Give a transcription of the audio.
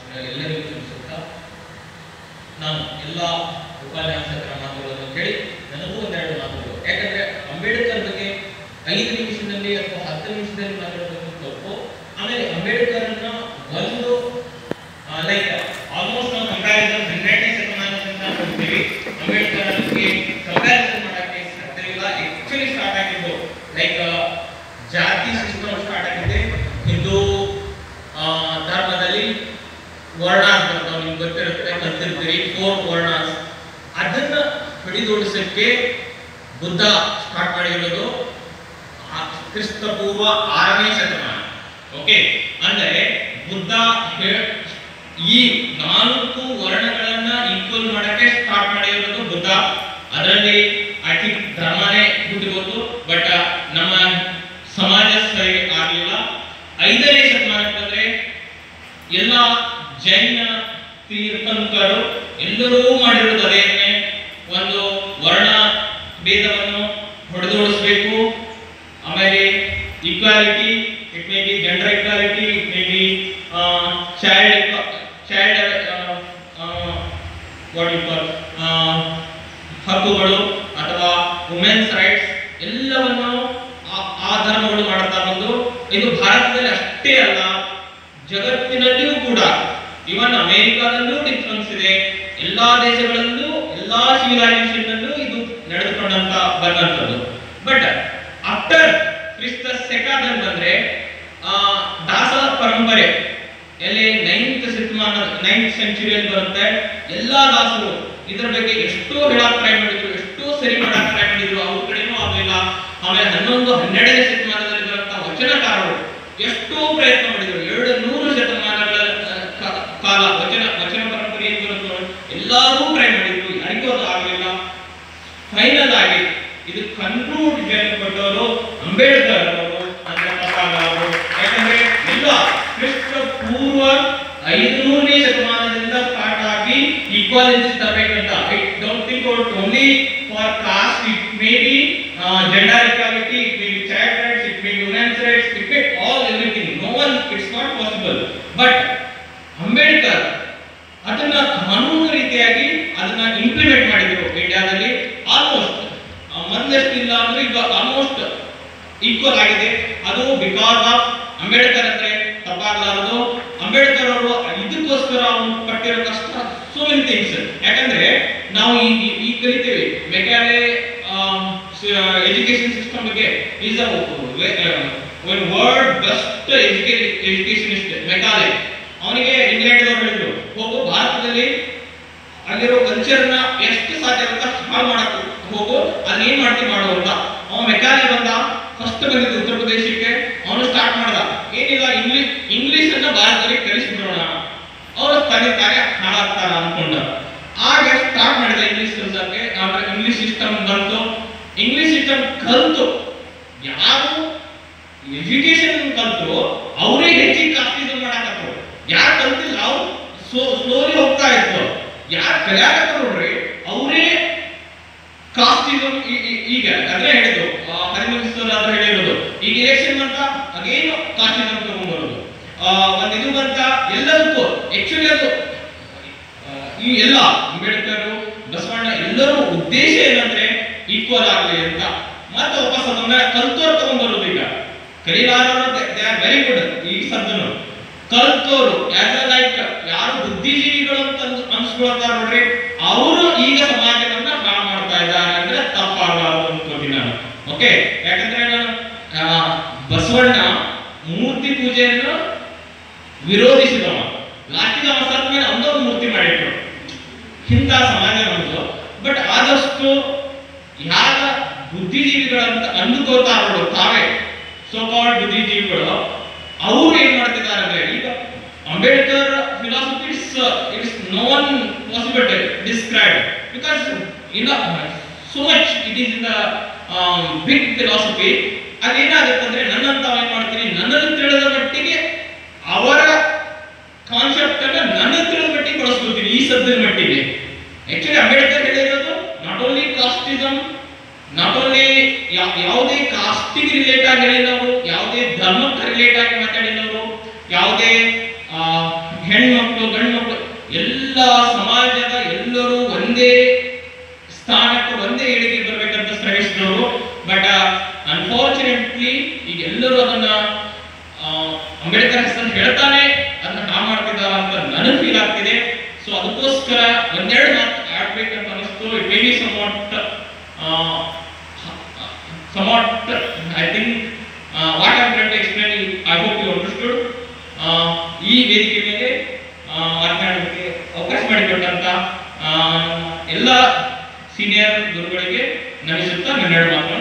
ಎಲ್ಲರಿಗೂ ತಿಳಿಸುತ್ತಾ ನಾನು ಎಲ್ಲ ಉಪನ್ಯಾಸಕರ ಮಾತುಗಳನ್ನು ಕೇಳಿ ನನಗೂ ಒಂದೆರಡು ಮಾತುಗಳು ಯಾಕಂದ್ರೆ ಅಂಬೇಡ್ಕರ್ ಬಗ್ಗೆ ಐದು ನಿಮಿಷದಲ್ಲಿ ಅಥವಾ ಹತ್ತು ನಿಮಿಷದಲ್ಲಿ ಮಾತಾಡೋದು ತಪ್ಪು ಆಮೇಲೆ ಅಂಬೇಡ್ಕರ್ನ ಒಂದು ಲೈಕ್ ಆಲ್ಮೋಸ್ಟ್ ನಾವು ಕಂಪ್ಯಾರಿಸನ್ ಹನ್ನೆರಡನೇ ಶತಮಾನದಿಂದ ನೋಡ್ತೀವಿ ಅಂಬೇಡ್ಕರ್ ಬಗ್ಗೆ ಕಂಪ್ಯಾರಿಸನ್ ಮಾಡಕ್ಕೆ ಸಾಧ್ಯವಿಲ್ಲ ಆಕ್ಚುಲಿ ಸ್ಟಾರ್ಟ್ ಆಗಿದ್ದು ಲೈಕ್ ಜಾತಿ ಸಿಸ್ಟಮ್ ಸ್ಟಾರ್ಟ್ ಆಗಿದೆ ಹಿಂದೂ ಆ, ಧರ್ಮದಲ್ಲಿ ವರ್ಣಾಸ್ ಬರ್ತಾವ ನಿಮ್ಗೆ ಗೊತ್ತಿರುತ್ತೆ ಕಲ್ತಿರ್ತೀರಿ ಫೋರ್ ವರ್ಣಾಸ್ ಅದನ್ನ ಹಿಡಿದೋಡಿಸಕ್ಕೆ ಬುದ್ಧ ಸ್ಟಾರ್ಟ್ ಮಾಡಿರೋದು ಆ- ಕ್ರಿಸ್ತ ಪೂರ್ವ ಆರನೇ ಶತಮಾನ ಓಕೆ ಅಂದ್ರೆ ಬುದ್ಧ ಹೇ- ಈ ನಾಲ್ಕು ವರ್ಣಗಳನ್ನ ಈಕ್ವಲ್ ಮಾಡಕ್ಕೆ ಸ್ಟಾರ್ಟ್ ಮಾಡಿರೋದು ಬುದ್ಧ ಅದರಲ್ಲಿ ಐ ಥಿಂಕ್ ಧರ್ಮನೇ ಹುಟ್ಟಿರೋದು ಬಟ್ ನಮ್ಮ ಸಮಾಜ ಸರಿ ಆಗಲಿಲ್ಲ ಐದನೇ ಶತಮಾನಕ್ಕೆ ಬಂದ್ರೆ ಎಲ್ಲ ಜೈನ ತೀರ್ಥಂಕರು ಎಲ್ಲರೂ ಮಾಡಿರೋದು ಅದೇನೆ ಒಂದು ವರ್ಣ ಭೇದವನ್ನು ಹೊಡೆದೋಡಿಸ್ಬೇಕು ಆಮೇಲೆ equality it may be gender equality it may be child child what you call ಹಕ್ಕುಗಳು ಅಥವಾ ವುಮೆನ್ಸ್ ರೈಟ್ಸ್ ಎಲ್ಲವನ್ನು ಆ- ಆ ಧರ್ಮಗಳು ಮಾಡ್ತಾ ಬಂದು ಇದು ಭಾರತದಲ್ಲಿ ಅಷ್ಟೇ ಅಲ್ಲ ಜಗತ್ತಿನಲ್ಲಿಯೂ ಕೂಡ ಇವನ್ ಅಮೆರಿಕಾದಲ್ಲೂ ಡಿಫ್ರೆನ್ಸ್ ಇದೆ ಎಲ್ಲಾ ದೇಶಗಳಲ್ಲೂ ಎಲ್ಲಾ ಸಿವಿಲೈಸೇಷನ್ ಅಲ್ಲೂ ಇದು ನಡೆದುಕೊಂಡಂತ ಬಂದಂತದ್ದು ಬಟ್ ಆಫ್ಟರ್ ಕ್ರಿಸ್ತ ಸೆಕಾದಲ್ಲಿ ಬಂದ್ರೆ ಆ, ದಾಸ ಪರಂಪರೆ ಎಲ್ಲಿ ನೈನ್ತ್ ಶತಮಾನ ನೈನ್ತ್ ಸೆಂಚುರಿಯಲ್ಲಿ ಬರುತ್ತೆ ಎಲ್ಲಾ ದಾಸರು ಇದರ ಬಗ್ಗೆ ಎಷ್ಟೋ ಹೇಳಕ್ ಟ್ರೈ ಮಾಡಿದ್ರು ಎಷ್ಟೋ ಸರಿ ಮಾಡಕ್ ಟ್ರೈ ಮಾಡಿದ್ರು ಅವ್ರ ಕಡೆನೂ ಆಗಲಿಲ್ಲ ಆಮೇಲೆ ಹನ್ನೊಂದು ಹನ್ನೆರಡನೇ ಶತಮಾನದಲ್ಲಿ ಬರುವಂತ ವಚನಕಾರರು ಎಷ್ಟೋ ಪ್ರಯತ್ನ ಮಾಡಿದ್ರು ಎರಡು ನೂರು ಶತಮಾನಗಳ ಆ, ಕಾ- ಕಾಲ ವಚನ ವಚನ ಪರಂಪರೆ ಏನ್ ಬರುತ್ತೋ ಎಲ್ಲರೂ ಟ್ರೈ ಮಾಡಿದ್ರು ಯಾರಿಗೂ ಅದು ಆಗಲಿಲ್ಲ ಫೈನಲ್ ಆಗಿ ಇದು ಕನ್ಕ್ಲೂಷನ್ ಕೊಟ್ಟವರು ಅಂಬೇಡ್ಕರ್ ಅವರು ಅಂದ್ರೆ ತಪ್ಪಾಗಲಾರದು ಯಾಕಂದ್ರೆ ಎಲ್ಲ ಕ್ರಿಸ್ತ ಪೂರ್ವ ಐದುನೂರನೇ ಶತಮಾನದಿಂದ ಸ್ಟಾರ್ಟ್ ಆಗಿ ಈಕ್ವಾಲಿಟಿ ತರಬೇಕಂತ it don't think out only for caste it may be gender equality it may be child rights it may be women's rights it may all everything no one it's not possible but Ambedkar ಅದನ್ನ ಕಾನೂನು ರೀತಿಯಾಗಿ ಅದನ್ನ implement ಮಾಡಿದ್ರು ಇಂಡಿಯಾದಲ್ಲಿ almost ಮೊದಲಷ್ಟು ಇಲ್ಲ ಅಂದ್ರೆ ಈಗ almost equal ಆಗಿದೆ ಅದು ಬಿಕಾಸ್ ಆಫ್ ಅಂಬೇಡ್ಕರ್ ಅಂದ್ರೆ ತಪ್ಪಾಗಲಾರದು ಅಂಬೇಡ್ಕರ್ ಅವರು ಇದಕ್ಕೋಸ್ಕರ ಅವ್ರು ಪಟ್ಟಿರೋ ಕಷ್ಟ ಸೋ ಮೆನಿ ಥಿಂಗ್ಸ್ ಯಾಕಂದ್ರೆ ನಾವು ಈ ಈ- ಈ ಕಲಿತೇವೆ ಮೆಕ್ಯಾಲೆ ಎಜುಕೇಶನ್ ಸಿಸ್ಟಮ್ ಬಗ್ಗೆ is one world best educationist Macaulay ಅವನಿಗೆ ಇಂಗ್ಲೆಂಡ್ ಅವರು ಹೇಳಿದ್ರು ಹೋಗು ಭಾರತದಲ್ಲಿ ಅಲ್ಲಿರೋ ಕಲ್ಚರ್ನ ಎಷ್ಟು ಸಾಧ್ಯ ಅಂತ ಹಾಳು ಮಾಡಕ್ ಹೋಗು ಅಲ್ಲಿ ಏನ್ ಮಾಡ್ತೀನಿ ಮಾಡು ಅಂತ ಅವ ಮೆಕ್ಯಾಲೆ ಬಂದ ಫಸ್ಟ್ ಬಂದಿದ್ದು ಉತ್ತರ ಪ್ರದೇಶಕ್ಕೆ ಅವನು ಸ್ಟಾರ್ಟ್ ಮಾಡ್ದ ಏನಿಲ್ಲ ಇಂಗ್ಲಿಷ್ ಇಂಗ್ಲಿಷ್ ಅನ್ನ ಭಾರತದಲ್ಲಿ ಕಲಿಸ್ಬಿಡೋಣ ಅವರು ತನ್ನ ಕಾರ್ಯ ಹಾಳಾಗ್ತಾರ ಅನ್ಕೊಂಡ ಆಗ ಸ್ಟಾರ್ಟ್ ಮಾಡಿದ ಇಂಗ್ಲಿಷ್ ಕಲ್ಸಕ್ಕೆ ಆಮೇಲೆ ಇಂಗ್ಲಿಷ್ ಸಿಸ್ಟಮ್ ಬಂತು ಇಂಗ್ಲಿಷ್ ಸಿಸ್ಟಮ್ ಕಲ್ತು ಯಾರು ಎಜುಕೇಶನ್ ಕಲ್ತರು ಅವರೇ ಹೆಚ್ಚಿಗೆ ಕಾಸ್ಟಿಸಮ್ ಮಾಡಕತ್ತರು ಯಾರು ಕಲ್ತಿಲ್ಲ ಅವ್ರು ಸ್ಲೋಲಿ ಹೋಗ್ತಾ ಇತ್ತು ಯಾರು ಕಲಿಯಾಕತ್ತರು ನೋಡ್ರಿ ಅವರೇ ಕಾಸ್ಟಿಸಮ್ ಈಗ ಅದೇ ಹೇಳಿದ್ದು ಹರಿಮಂತ್ ಸರ್ ಅದು ಹೇಳಿರೋದು ಈಗ ಎಲೆಕ್ಷನ್ ಅಂತ ಅಗೇನ್ ಕಾಸ್ಟಿಸಮ್ ತಗೊಂಡ್ಬರೋದು ಒಂದ್ ಇದು ಬಂತ ಎಲ್ಲದಕ್ಕೂ ಆಕ್ಚುಲಿ ಅದು ಆ, ಈ ಎಲ್ಲ ಅಂಬೇಡ್ಕರ್ ಬಸವಣ್ಣ ಎಲ್ಲರೂ ಉದ್ದೇಶ ಏನಂದ್ರೆ ಈಕ್ವಲ್ ಆಗಲಿ ಅಂತ ಮತ್ತೆ ವಾಪಸ್ ಅದನ್ನ ಕಲ್ತೋರ್ ತಗೊಂಡ್ಬರೋದು ಈಗ ಕಲಿಲಾರರು ದೇ ಆರ್ ವೆರಿ ಗುಡ್ ಈ ಸದ್ದನು ಕಲ್ತೋರು ಆಸ್ ಅ ಲೈಕ್ ಯಾರು ಬುದ್ಧಿಜೀವಿಗಳು ಅಂತ ಅಂದ್- ಅನ್ಸ್ಕೊಳ್ತಾರ ನೋಡ್ರಿ ಅವರು ಈಗ ಸಮಾಜವನ್ನ ಹಾಳು ಮಾಡ್ತಾ ಇದ್ದಾರೆ ಅಂದ್ರೆ ತಪ್ಪಾಗಲಾರದು ಅನ್ಕೋತೀನಿ ನಾನು ಓಕೆ ಯಾಕಂದ್ರೆ ನಾನು ಆ, ಬಸವಣ್ಣ ಮೂರ್ತಿ ಪೂಜೆಯನ್ನು ವಿರೋಧಿಸಿದವ ಲಾಸ್ಟಿಗೆ ಅವ ಸತ್ ಮೇಲೆ ಅವನೊಂದು ಮೂರ್ತಿ ಮಾಡಿಟ್ರು ಇಂಥ ಸಮಾಜ ನಮ್ದು ಬಟ್ ಆದಷ್ಟು ಯಾರ ಬುದ್ಧಿಜೀವಿಗಳಂತ ಅಂದುಕೋತಾರೋ ತಾವೇ ಸೋಕಾಲ್ಡ್ ಬುದ್ಧಿಜೀವಿಗಳು ಅವರು ಏನ್ ಮಾಡ್ತಿದ್ದಾರೆ ಅಂದ್ರೆ ಈಗ Ambedkar philosophy it's it's no one possible describe because in so much it is in the big philosophy ಅಲ್ಲಿ ಏನಾಗುತ್ತೆ ಅಂದ್ರೆ ನನ್ನಂತ ಏನ್ ಮಾಡ್ತೀನಿ ನನ್ನಲ್ಲಿ ತಿಳಿದ ಮಟ್ಟಿಗೆ ಅವರ ಕಾನ್ಸೆಪ್ಟ್ ಅನ್ನ ನನ್ನ ತಿಳಿದ ಮಟ್ಟಿಗೆ ಬಳಸ್ಕೊಳ್ತೀನಿ ಈ ಸದ್ಯದ ಮಟ್ಟಿಗೆ ಆಕ್ಚುಲಿ ಅಂಬೇಡ್ಕರ್ ಹೇಳಿರೋದು not only casteism not only ಯಾವುದೇ ಕಾಸ್ಟಿಗೆ ರಿಲೇಟ್ ಆಗಿ ಹೇಳಿಲ್ಲ ಅವರು ಯಾವುದೇ ಧರ್ಮಕ್ಕೆ ರಿಲೇಟ್ ಆಗಿ ಮಾತಾಡಿಲ್ಲ ಅವರು ಯಾವುದೇ ಆ, ಹೆಣ್ಮಕ್ಳು ಗಂಡು ಮಕ್ಕಳು ಎಲ್ಲ ಸಮಾಜದ ಎಲ್ಲರೂ ಒಂದೇ ಸ್ಥಾನಕ್ಕೆ ಒಂದೇ ಏಳಿಗೆ ಬರ್ಬೇಕಂತ ಶ್ರಮಿಸಿದವರು ಬಟ್ ಅನ್ಫಾರ್ಚುನೇಟ್ಲಿ ಈಗ ಎಲ್ಲರೂ ಅದನ್ನ ಆ, ಅಂಬೇಡ್ಕರ್ ಹೆಸರು ಹೇಳ್ತಾನೆ ಅದನ್ನ ಹಾ ಮಾಡ್ತಿದ್ದಾರ ಅಂತ ನನಗೆ ಫೀಲ್ ಆಗ್ತಿದೆ ಸೊ ಅದಕ್ಕೋಸ್ಕರ ಒಂದೆರಡು ಮಾತು ಆಡ್ಬೇಕಂತ ಅನಿಸ್ತು it may be somewhat somewhat I think what I try to explain I hope you understood ಈ ವೇದಿಕೆ ಮೇಲೆ ಆ, ಮಾತನಾಡೋದಕ್ಕೆ ಅವಕಾಶ ಮಾಡಿಕೊಟ್ಟಂತ ಆ, ಎಲ್ಲ ಸೀನಿಯರ್ ಗುರುಗಳಿಗೆ ನಮಿಸುತ್ತಾ ನನ್ನೆರಡು ಮಾತನ್ನು